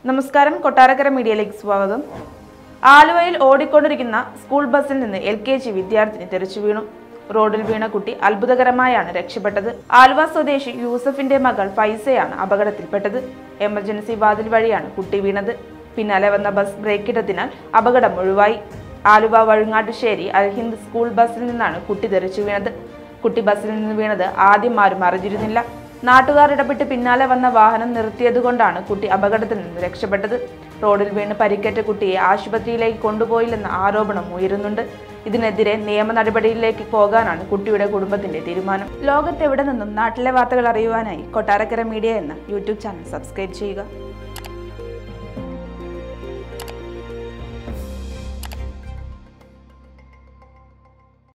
നമസ്കാരം കൊട്ടാരക്കര മീഡിയയിലേക്ക് സ്വാഗതം ആലുവയിൽ ഓടിക്കൊണ്ടിരിക്കുന്ന സ്കൂൾ ബസ്സിൽ നിന്ന് എൽ കെ ജി വിദ്യാർത്ഥിനി തെറിച്ചു വീണു റോഡിൽ വീണ കുട്ടി അത്ഭുതകരമായാണ് രക്ഷപ്പെട്ടത് ആലുവ സ്വദേശി യൂസഫിന്റെ മകൾ ഫൈസയാണ് അപകടത്തിൽപ്പെട്ടത് എമർജൻസി വാതിൽ വഴിയാണ് കുട്ടി വീണത് പിന്നാലെ വന്ന ബസ് ബ്രേക്കിട്ടതിനാൽ അപകടം ഒഴിവായി ആലുവ വഴുങ്ങാട്ടുശ്ശേരി അൽഹിന്ദ് സ്കൂൾ ബസ്സിൽ നിന്നാണ് കുട്ടി തെറിച്ചു വീണത് കുട്ടി ബസ്സിൽ നിന്ന് വീണത് ആദ്യം ആരും അറിഞ്ഞിരുന്നില്ല നാട്ടുകാർ ഇടപെട്ട് പിന്നാലെ വന്ന വാഹനം നിർത്തിയതുകൊണ്ടാണ് കുട്ടി അപകടത്തിൽ നിന്ന് രക്ഷപ്പെട്ടത് റോഡിൽ വീണ് പരിക്കേറ്റ കുട്ടിയെ ആശുപത്രിയിലേക്ക് കൊണ്ടുപോയില്ലെന്ന ആരോപണം ഉയരുന്നുണ്ട് ഇതിനെതിരെ നിയമ നടപടിയിലേക്ക് പോകാനാണ് കുട്ടിയുടെ കുടുംബത്തിന്റെ തീരുമാനം ലോകത്തെവിടെ നിന്നും നാട്ടിലെ വാർത്തകൾ അറിയുവാനായി കൊട്ടാരക്കര മീഡിയ എന്ന യൂട്യൂബ് ചാനൽ സബ്സ്ക്രൈബ് ചെയ്യുക